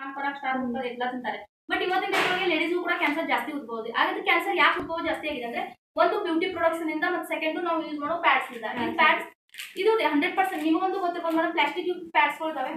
ಪರಾಕ್ star ಹೋಗ್ತದೆ ಎಲ್ಲ ತಿಂತಾರೆ ಬಟ್ ಇವತ್ತಿನ ಡೇಟ್ಗಳಿಗೆ ಲೇಡೀಸ್ಗೂ ಕೂಡ ಕ್ಯಾನ್ಸರ್ ಜಾಸ್ತಿ ಉದ್ಭವ ಹಾಗಾದ್ರೆ ಕ್ಯಾನ್ಸರ್ ಯಾಕೆ ಉದ್ಭವ ಜಾಸ್ತಿ ಆಗಿದೆ ಅಂದ್ರೆ ಒಂದು ಬ್ಯೂಟಿ ಪ್ರಾಡಕ್ಟ್ಸ್ ಇಂದ ಮತ್ತೆ ಸೆಕೆಂಡ್ ನಾವು ಯೂಸ್ ಮಾಡೋ ಪ್ಯಾಡ್ಸ್ ಇಂದ ಈ ಪ್ಯಾಡ್ಸ್ ಇದು ಹಂಡ್ರೆಡ್ ಪರ್ಸೆಂಟ್ ನಿಮಗೊಂದು ಗೊತ್ತಿರ್ಬೋದು ಮೇಡಮ್ ಪ್ಲಾಸ್ಟಿಕ್ ಪ್ಯಾಡ್ಸ್ಗಳು ಇದಾವೆ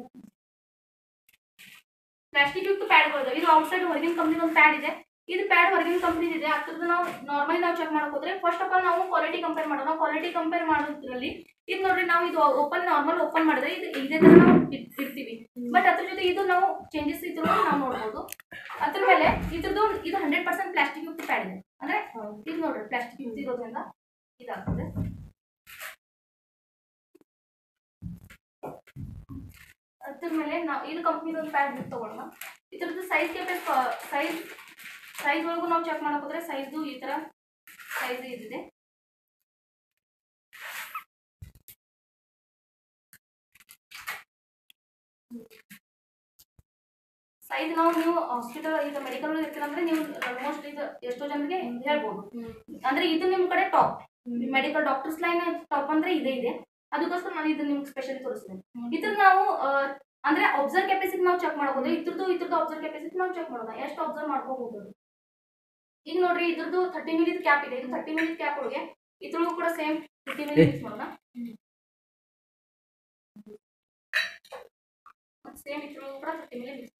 ಪ್ಲಾಸ್ಟಿಕ್ ಯುಕ್ತ ಪ್ಯಾಡ್ಗಳು ಇದಾವೆ ಇದು ಔಟ್ಸೈಡ್ ಹೊರಗಿನ ಕಂಪ್ನಿ ಒಂದು ಪ್ಯಾಡ್ ಇದೆ ಇದು ಪ್ಯಾಡ್ ಹೊರಗಿನ ಕಂಪ್ನಿ ಇದೆ ಅದ್ರದ್ದು ನಾವು ನಾರ್ಮಲಿ ನಾವು ಚೆಕ್ ಮಾಡಕ್ ಹೋದ್ರೆ ಫಸ್ಟ್ ಆಫ್ ಆಲ್ ನಾವು ಕ್ವಾಲಿಟಿ ಕಂಪೇರ್ ಮಾಡೋಣ ಕ್ವಾಲಿಟಿ ಕಂಪೇರ್ ಮಾಡೋದ್ರಲ್ಲಿ ಇದು ನೋಡ್ರಿ ನಾವು ಇದು ಓಪನ್ ನಾರ್ಮಲ್ ಓಪನ್ ಮಾಡಿದ್ರೆ ಇದು ಇದೇ ತರ ನಾವು ಇಟ್- ಇಡ್ತೀವಿ ಬಟ್ ಅದ್ರ ಜೊತೆ ಇದು ನಾವು ಚೇಂಜಸ್ ಇದ್ರು ನಾವು ನೋಡ್ಬೋದು ಅದ್ರ ಮೇಲೆ ಇದ್ರದ್ದು ಇದು ಹಂಡ್ರೆಡ್ ಪರ್ಸೆಂಟ್ ಪ್ಲಾಸ್ಟಿಕ್ ಯುಕ್ತ ಪ್ಯಾಡ್ ಇದೆ ಅಂದ್ರೆ ಇದು ನೋಡ್ರಿ ಪ್ಲಾಸ್ಟಿಕ್ ಯುಕ್ತ ಇರೋದ್ರಿಂದ ಇದಾಗ್ತದೆ ಅದ್ರ ಮೇಲೆ ನಾವು ಇದು ಕಂಪ್ನಿದ ಒಂದು ಪ್ಯಾಡ್ ತಗೊಳ್ಳೋಣ ಇದ್ರದ್ದು ಸೈಜ್ ಕೆಪೆ ಸೈಜ್ ಸೈಜ್ ಒಳಗೂ ನಾವು ಚೆಕ್ ಮಾಡಕ್ ಹೋದ್ರೆ ಸೈಜ್ದು ಈ ತರ ಸೈಜ್ ಇದಿದೆ ಸೈಜ್ ನಾವು ನೀವು ಹಾಸ್ಪಿಟಲ್ ಈಗ ಮೆಡಿಕಲ್ ಇರ್ತೀರ ಅಂದ್ರೆ ನೀವು ಆಲ್ಮೋಸ್ಟ್ ಇದು ಎಷ್ಟೋ ಜನರಿಗೆ ಹೇಳ್ಬೋದು ಅಂದ್ರೆ ಇದು ನಿಮ್ ಕಡೆ top medical doctors line top ಅಂದ್ರೆ ಇದೇ ಇದೆ ಅದಕ್ಕೋಸ್ಕರ ನಾನು ಇದು ನಿಮ್ಗೆ ಸ್ಪೆಷಲಿ ತೋರಿಸ್ತೇನೆ ಇದ್ರ ನಾವು ಆ, ಅಂದ್ರೆ ಅಬ್ಸರ್ವ್ ಕೆಪಾಸಿಟಿ ನಾವು ಚೆಕ್ ಮಾಡ್ಬೋದು ಇದ್ರದ್ದು ಇದ್ರದ್ದು ಅಬ್ಸರ್ವ್ ಕೆಪಾಸಿಟಿ ನಾವು ಚೆಕ್ ಮಾಡೋಣ ಎಷ್ಟು ಅಬ್ಸರ್ವ್ ಮಾಡ್ಕೋಬಹುದು ಈಗ ನೋಡ್ರಿ ಇದ್ರದ್ದು ಥರ್ಟಿ ಮಿನಿಟ್ ಕ್ಯಾಪ್ ಇದೆ ಇದು ಥರ್ಟಿ ಮಿನಿಟ್ ಕ್ಯಾಪ್ ಒಳಗೆ ಇದ್ರಲ್ಲೂ ಕೂಡ ಸೇಮ್ ಥರ್ಟಿ ಮಿನಿಟ್ ಮಾಡೋಣ ಸೇಮ್ ಇದ್ರಲ್ಲೂ ಕೂಡ ಥರ್ಟಿ ಮಿನಿಟ್ ಮಿಕ್ಸ್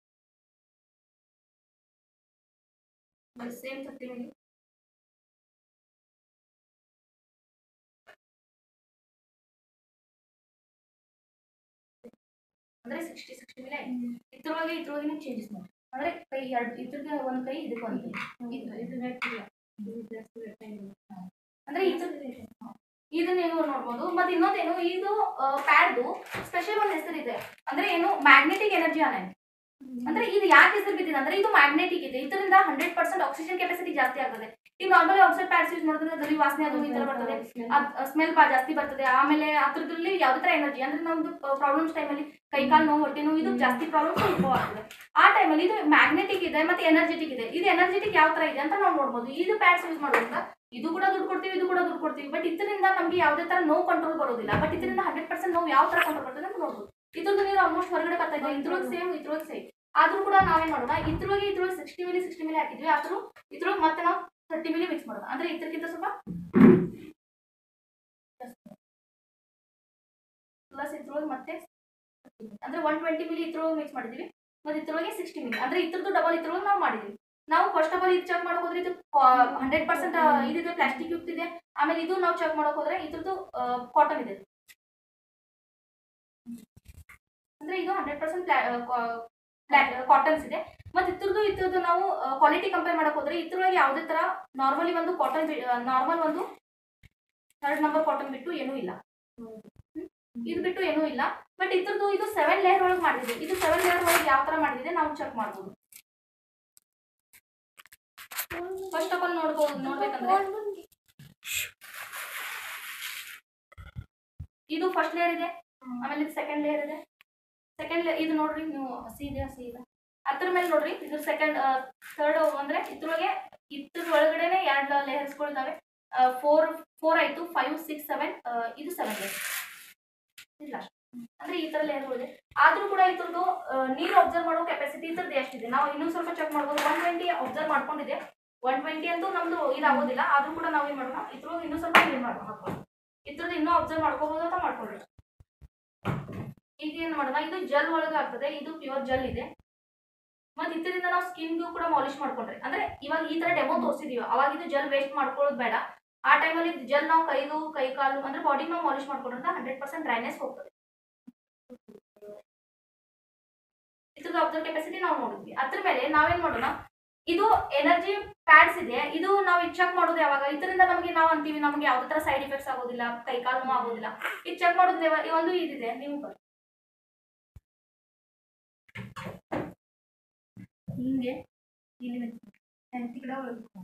ಮಾಡೋಣ ಸೇಮ್ ಥರ್ಟಿ ಮಿನಿಟ್ ಅಂದ್ರೆ ಸಿಕ್ಸ್ಟಿ ಸಿಕ್ಸ್ಟಿ ಮೇಲೆ ಇದ್ರೊಳಗೆ ಇದ್ರೊಳಗೆ ಚೇಂಜಸ್ ಮಾಡಿ ಅಂದ್ರೆ ಕೈ ಎರಡು ಇದ್ರಿಗೆ ಒಂದ್ ಕೈ ಇದಕ್ಕೆ ಒಂದ್ ಕೈ ಇದು- ಇದು net ಇಲ್ಲ. ಅಂದ್ರೆ ಇದು ಇದನ್ನ ನೀವು ನೋಡ್ಬೋದು ಮತ್ತೆ ಇನ್ನೊಂದೇನು ಇದು ಪ್ಯಾಡ್ದು ಸ್ಪೆಷಲ್ ಒಂದು ಹೆಸರಿದೆ ಅಂದ್ರೆ ಏನು ಮ್ಯಾಗ್ನೆಟಿಕ್ ಎನರ್ಜಿ ಅನ ಅಂದ್ರೆ ಇದು ಯಾಕೆ ಹೆಸರು ಬಿದ್ದಿದೆ ಅಂದ್ರೆ ಇದು ಮ್ಯಾಗ್ನೆಟಿಕ್ ಇದೆ ಇದರಿಂದ ಹಂಡ್ರೆಡ್ ಪರ್ಸೆಂಟ್ ಆಕ್ಸಿಜನ್ ಕೆಪಾಸಿಟಿ ಜಾಸ್ತಿ ಆಗ್ತದೆ ಈಗ ನಾರ್ಮಲಿ ಔಟ್ಸೈಡ್ ಪ್ಯಾಡ್ಸ್ ಯೂಸ್ ಮಾಡಿದ್ರೆ ಗಲಿ ವಾಸನೆ ಅದು ಈ ತರ ಬರ್ತದೆ ಸ್ಮೆಲ್ ಬಾ ಜಾಸ್ತಿ ಬರ್ತದೆ ಆಮೇಲೆ ಅದ್ರದ್ರಲ್ಲಿ ಯಾವ್ದೇ ತರ ಎನರ್ಜಿ ಅಂದ್ರೆ ನಮ್ದು ಪ್ರಾಬ್ಲಮ್ಸ್ ಟೈಮಲ್ಲಿ ಕೈ ಕಾಲು ನೋವು ಹೊಟ್ಟೆ ನೋವು ಇದು ಜಾಸ್ತಿ ಪ್ರಾಬ್ಲಮ್ಸ್ ಉದ್ಭವ ಆಗ್ತದೆ ಆ ಟೈಮಲ್ಲಿ ಇದು ಮ್ಯಾಗ್ನೆಟಿಕ್ ಇದೆ ಮತ್ತೆ ಎನರ್ಜೆಟಿಕ್ ಇದೆ ಇದು ಎನರ್ಜೆಟಿಕ್ ಯಾವ ತರ ಇದೆ ಅಂತ ನಾವು ನೋಡ್ಬೋದು ಇದು ಪ್ಯಾಡ್ಸ್ ಯೂಸ್ ಮಾಡೋದ್ರಿಂದ ಇದು ಕೂಡ ದುಡ್ಡು ಕೊಡ್ತೀವಿ ಇದು ಕೂಡ ದುಡ್ಡು ಕೊಡ್ತೀವಿ ಬಟ್ ಇದರಿಂದ ನಮ್ಗೆ ಯಾವುದೇ ತರ ನೋವು ಕಂಟ್ರೋಲ್ ಬರೋದಿಲ್ಲ ಬಟ್ ಇದರಿಂದ ಹಂಡ್ರೆಡ್ ಪರ್ಸೆಂಟ್ ನೋವು ಯಾವ ತರ ಕಂಟ್ರೋಲ್ ಬರ್ತದೆ ಅಂತ ನೋಡ್ಬೋದು ಇದ್ರದ್ದು ನೀವು ಆಲ್ಮೋಸ್ಟ್ ಹೊರಗಡೆ ಬರ್ತಾ ಇದೆ ಇದ್ರೊಳಗೆ ಸೇಮ್ ಇದ್ರೊಳಗೆ ಸೇಮ್ ಆದ್ರೂ ಕೂಡ ನಾವೇನ್ ಮಾಡೋಣ ಇದ್ರೊಳಗೆ ಇದ್ರೊಳಗೆ ಸಿಕ್ಸ್ಟಿ ಮಿಲಿ ಸಿಕ್ಸ್ಟಿ ಮಿಲಿ ಹಾಕಿದ್ವಿ ಆದ್ರೂ ಇದ್ರೊಳಗೆ ಮತ್ತೆ ನಾವು ಥರ್ಟಿ ಮಿಲಿ ಮಿಕ್ಸ್ ಮಾಡೋಣ ಅಂದ್ರೆ ಇದ್ರಕ್ಕಿಂತ ಸ್ವಲ್ಪ ಪ್ಲಸ್ ಇದ್ರೊಳಗೆ ಮತ್ತೆ 30 ml. ಅಂದ್ರೆ ಒನ್ ಟ್ವೆಂಟಿ ಮಿಲಿ ಇದ್ರೊಳಗೆ ಮಿಕ್ಸ್ ಮಾಡಿದ್ವಿ ಮತ್ತೆ ಇದ್ರೊಳಗೆ ಸಿಕ್ಸ್ಟಿ ಮಿಲಿ ಅಂದ್ರೆ ಇದ್ರದ್ದು ಡಬಲ್ ಇದ್ರೊಳಗೆ ನಾವು ಮಾಡಿದ್ವಿ ನಾವು ಫಸ್ಟ್ ಆಫ್ ಆಲ್ ಇದು ಚೆಕ್ ಮಾಡಕ್ ಹೋದ್ರೆ ಇದು ಹಂಡ್ರೆಡ್ ಪರ್ಸೆಂಟ್ ಇದಿದೆ ಪ್ಲಾಸ್ಟಿಕ್ ಯುಕ್ತ ಇದೆ ಆಮೇಲೆ ಇದು ನಾವು ಚೆಕ್ ಮಾಡಕ್ ಹೋದ್ರೆ ಇದ್ರದ್ದು ಕಾಟನ್ ಇದೆ ಅಂದ್ರೆ ಇದು ಹಂಡ್ರೆಡ್ ಪರ್ಸೆಂಟ್ ಕಾಟನ್ಸ್ ಇದೆ ಮತ್ತೆ ಇದ್ರದ್ದು ಇದ್ರದ್ದು ನಾವು ಕ್ವಾಲಿಟಿ ಕಂಪೇರ್ ಮಾಡಕ್ ಹೋದ್ರೆ ಇದ್ರೊಳಗೆ ಯಾವುದೇ ತರ ನಾರ್ಮಲಿ ಒಂದು ಕಾಟನ್ ನಾರ್ಮಲ್ ಒಂದು ಥರ್ಡ್ ನಂಬರ್ ಕಾಟನ್ ಬಿಟ್ಟು ಏನೂ ಇಲ್ಲ ಹ್ಮ್. ಇದು ಬಿಟ್ಟು ಏನೂ ಇಲ್ಲ ಬಟ್ ಇದ್ರದ್ದು ಇದು ಸೆವೆನ್ ಲೇಯರ್ ಒಳಗೆ ಮಾಡಿದೆ ಇದು ಸೆವೆನ್ ಲೇಯರ್ ಒಳಗೆ ಯಾವ ತರ ಮಾಡಿದೆ ನಾವು ಚೆಕ್ ಮಾಡ್ಬೋದು ಫಸ್ಟ್ ಆಫ್ ಆಲ್ ನೋಡ್ಬೋದು ನೋಡ್ಬೇಕಂದ್ರೆ ಇದು ಫಸ್ಟ್ ಲೇಯರ್ ಇದೆ ಆಮೇಲೆ ಇದು ಸೆಕೆಂಡ್ ಲೇಯರ್ ಇದೆ ಸೆಕೆಂಡ್ ಲೇಯರ್ ಇದು ನೋಡ್ರಿ ನೀವು ಹಸಿ ಇದೆ ಹಸಿ ಇದೆ ಅದ್ರ ಮೇಲೆ ನೋಡ್ರಿ ಇದು ಸೆಕೆಂಡ್ ಥರ್ಡ್ ಅಂದ್ರೆ ಇದ್ರೊಳಗೆ ಇದ್ರ ಒಳಗಡೆನೆ ಎರಡು ಲೇಯರ್ಸ್ಗಳು ಇದಾವೆ ಫೋರ್ ಫೋರ್ ಆಯ್ತು ಫೈವ್ ಸಿಕ್ಸ್ ಸೆವೆನ್ ಇದು ಸೆವೆನ್ ಲೇಯರ್ ಇಲ್ಲ ಅಂದ್ರೆ ಈ ತರ ಲೇಯರ್ಗಳು ಇದೆ ಆದ್ರೂ ಕೂಡ ಇದ್ರದ್ದು ಆ, ನೀರು ಅಬ್ಸರ್ವ್ ಮಾಡೋ ಕೆಪಾಸಿಟಿ ಇದ್ರದ್ದು ಎಷ್ಟಿದೆ ನಾವು ಇನ್ನೂ ಸ್ವಲ್ಪ ಚೆಕ್ ಮಾಡ್ಬೋದು ಒನ್ ಟ್ವೆಂಟಿ ಅಬ್ಸರ್ವ್ ಮಾಡ್ಕೊಂಡಿದೆ ಒನ್ ಟ್ವೆಂಟಿ ಅಂತೂ ನಮ್ದು ಇದಾಗೋದಿಲ್ಲ ಆದ್ರೂ ಕೂಡ ನಾವು ಏನ್ ಮಾಡೋಣ ಇದ್ರೊಳಗೆ ಇನ್ನೂ ಸ್ವಲ್ಪ ನೀರು ಮಾಡ್ಕೊಂಡು ಹಾಕೋಣ ಇದ್ರದ್ದು ಇನ್ನೂ ಅಬ್ಸರ್ವ್ ಮಾಡ್ಕೋಬಹುದು ಅಂತ ಮಾಡ್ಕೊಳ್ಳಿ ಈಗ ಏನ್ ಮಾಡೋಣ ಇದು ಜೆಲ್ ಒಳಗೆ ಆಗ್ತದೆ ಇದು ಪ್ಯೂರ್ ಜೆಲ್ ಇದೆ ಮತ್ತೆ ಇದರಿಂದ ನಾವು ಸ್ಕಿನ್ಗೂ ಕೂಡ ಮಾಲಿಶ್ ಮಾಡ್ಕೊಂಡ್ರೆ ಅಂದ್ರೆ ಇವಾಗ ಈ ತರ ಡೆಮೋ ತೋರಿಸಿದೀವಿ ಅವಾಗ ಇದು ಜೆಲ್ ವೇಸ್ಟ್ ಮಾಡ್ಕೊಳ್ಳೋದು ಬೇಡ ಆ ಟೈಮಲ್ಲಿ ಜೆಲ್ ನಾವು ಕೈದು ಕೈ ಕಾಲು ಅಂದ್ರೆ ಬಾಡಿಗೆ ನಾವು ಮಾಲಿಶ್ ಮಾಡ್ಕೊಂಡ್ರೆ ಹಂಡ್ರೆಡ್ ಪರ್ಸೆಂಟ್ ಡ್ರೈನೆಸ್ ಹೋಗ್ತದೆ ಇದ್ರದ್ದು ಅಬ್ಸರ್ವ್ ಕೆಪಾಸಿಟಿ ನಾವು ನೋಡಿದ್ವಿ ಅದ್ರ ಮೇಲೆ ನಾವೇನ್ ಮಾಡೋಣ ಇದು ಎನರ್ಜಿ ಪ್ಯಾಡ್ಸ್ ಇದೆ ಇದು ನಾವು ಚೆಕ್ ಮಾಡೋದು ಯಾವಾಗ ಇದರಿಂದ ನಮಗೆ ನಾವು ಅಂತೀವಿ ನಮಗೆ ಯಾವ್ದೇ ತರ ಸೈಡ್ ಎಫೆಕ್ಟ್ಸ್ ಆಗೋದಿಲ್ಲ ಕೈ ಕಾಲು ನೋವು ಆಗೋದಿಲ್ಲ ಇದು ಚೆಕ್ ಮಾಡೋದು ಯಾವ- ಈ ಒಂದು ಇದಿದೆ ನೀವು ಬರ್ರಿ. ಹಿಂಗೆ ಇಲ್ಲಿ ನಿಂತ್ಕೊ. ಹೆಂಡತಿ ಕಡೆ ಒಳಗೆ ನಿಂತ್ಕೊ.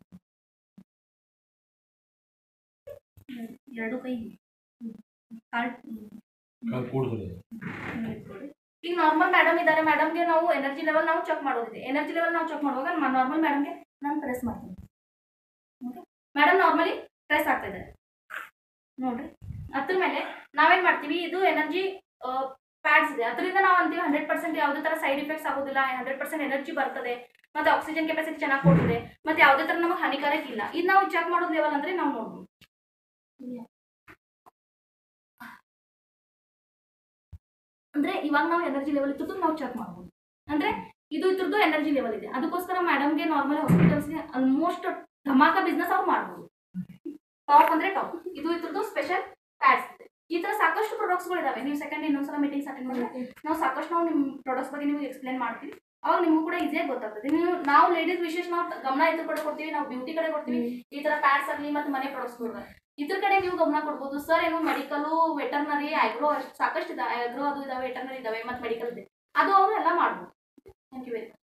ಹ್ಮ್. ಎರಡು ಕೈ ಹೀಗೆ. ಹ್ಮ್. ಕಾಲ್ ಹ್ಮ್. ಕೂಡಿದ್ರೆ ಹ್ಮ್, ಇಟ್ಕೊಳ್ಳಿ. ಈಗ ನಾರ್ಮಲ್ ಮೇಡಮ್ ಇದ್ದಾರೆ ಮೇಡಮ್ಗೆ ನಾವು ಎನರ್ಜಿ ಲೆವೆಲ್ ನಾವು ಚೆಕ್ ಮಾಡೋದಿದೆ ಎನರ್ಜಿ ಲೆವೆಲ್ ನಾವು ಚೆಕ್ ಮಾಡುವಾಗ ನಾರ್ಮಲ್ ಮೇಡಮ್ಗೆ ನಾನು ಪ್ರೆಸ್ ಮಾಡ್ತೀನಿ ಮೇಡಮ್ ನಾರ್ಮಲಿ ಪ್ರೆಸ್ ಆಗ್ತಾ ಇದ್ದಾರೆ ನೋಡ್ರಿ ಅದ್ರ ಮೇಲೆ ನಾವೇನ್ ಮಾಡ್ತೀವಿ ಇದು ಎನರ್ಜಿ ಪ್ಯಾಡ್ಸ್ ಇದೆ ಅದರಿಂದ ನಾವು ಅಂತೀವಿ ಹಂಡ್ರೆಡ್ ಪರ್ಸೆಂಟ್ ಯಾವುದೇ ತರ ಸೈಡ್ ಇಫೆಕ್ಟ್ಸ್ ಆಗೋದಿಲ್ಲ ಹಂಡ್ರೆಡ್ ಪರ್ಸೆಂಟ್ ಎನರ್ಜಿ ಬರ್ತದೆ ಮತ್ತೆ ಆಕ್ಸಿಜನ್ ಕೆಪಾಸಿಟಿ ಚೆನ್ನಾಗಿ ಕೊಡ್ತದೆ ಮತ್ತೆ ಯಾವುದೇ ತರ ನಮಗೆ ಹಾನಿಕಾರಕ ಇಲ್ಲ ಇದು ನಾವು ಚೆಕ್ ಮಾಡೋದು ಲೆವೆಲ್ ಅಂದ್ರೆ ನಾವು ನೋಡ್ಬೋದು ಅಂದ್ರೆ ಇವಾಗ ನಾವು ಎನರ್ಜಿ ಲೆವೆಲ್ ಇತ್ತು ನಾವು ಚೆಕ್ ಮಾಡ್ಬೋದು ಅಂದ್ರೆ ಇದು ಇದ್ರದ್ದು ಎನರ್ಜಿ ಲೆವೆಲ್ ಇದೆ ಅದಕ್ಕೋಸ್ಕರ ಮೇಡಮ್ಗೆ ನಾರ್ಮಲ್ ಹಾಸ್ಪಿಟಲ್ಸ್ಗೆ ಆಲ್ಮೋಸ್ಟ್ ಧಮಾಕ ಬಿಸ್ನೆಸ್ ಅವ್ರು ಮಾಡ್ಬೋದು ಟಾಪ್ ಅಂದ್ರೆ ಟಾಪ್ ಇದು ಇದ್ರದ್ದು ಸ್ಪೆಷಲ್ ಪ್ಯಾಡ್ಸ್ ಇದೆ ಈ ತರ ಸಾಕಷ್ಟು ಪ್ರಾಡಕ್ಟ್ಸ್ಗಳು ಇದಾವೆ ನೀವು ಸೆಕೆಂಡ್ ಇನ್ನೊಂದ್ಸಲ ಮೀಟಿಂಗ್ಸ್ ಅಟೆಂಡ್ ಮಾಡಿದ್ರೆ ನಾವು ಸಾಕಷ್ಟು ನಾವು ನಿಮ್ಮ ಪ್ರಾಡಕ್ಟ್ಸ್ ಬಗ್ಗೆ ನಿಮಗೆ ಎಕ್ಸ್ಪ್ಲೇನ್ ಮಾಡ್ತೀವಿ ಅವಾಗ ನಿಮಗೂ ಕೂಡ ಈಸಿಯಾಗಿ ಗೊತ್ತಾಗ್ತದೆ ನೀವು ನಾವು ಲೇಡೀಸ್ ವಿಶೇಷ ನಾವು ಗಮನ ಇದ್ರ ಕಡೆ ಕೊಡ್ತೀವಿ ನಾವು ಬ್ಯೂಟಿ ಕಡೆ ಕೊಡ್ತೀವಿ ಈ ತರ ಪ್ಯಾಡ್ಸ್ ಆಗಲಿ ಮತ್ತೆ ಮನೆ ಪ್ರಾಡಕ್ಟ್ಸ್ಗಳು ಇದ್ರ ಕಡೆ ನೀವು ಗಮನ ಕೊಡ್ಬೋದು ಸರ್ ಏನು ಮೆಡಿಕಲು ವೆಟರ್ನರಿ ಐಬ್ರೋ ಸಾಕಷ್ಟು ಇದಾವೆ ಐಬ್ರೋ ಅದು ಇದಾವೆ ವೆಟರ್ನರಿ ಇದಾವೆ ಮತ್ತೆ ಮೆಡಿಕಲ್ ಇದೆ ಅದು ಅವರು ಎಲ್ಲ ಮಾಡ್ಬೋದು ಥ್ಯಾಂಕ್ ಯು ವೆರಿ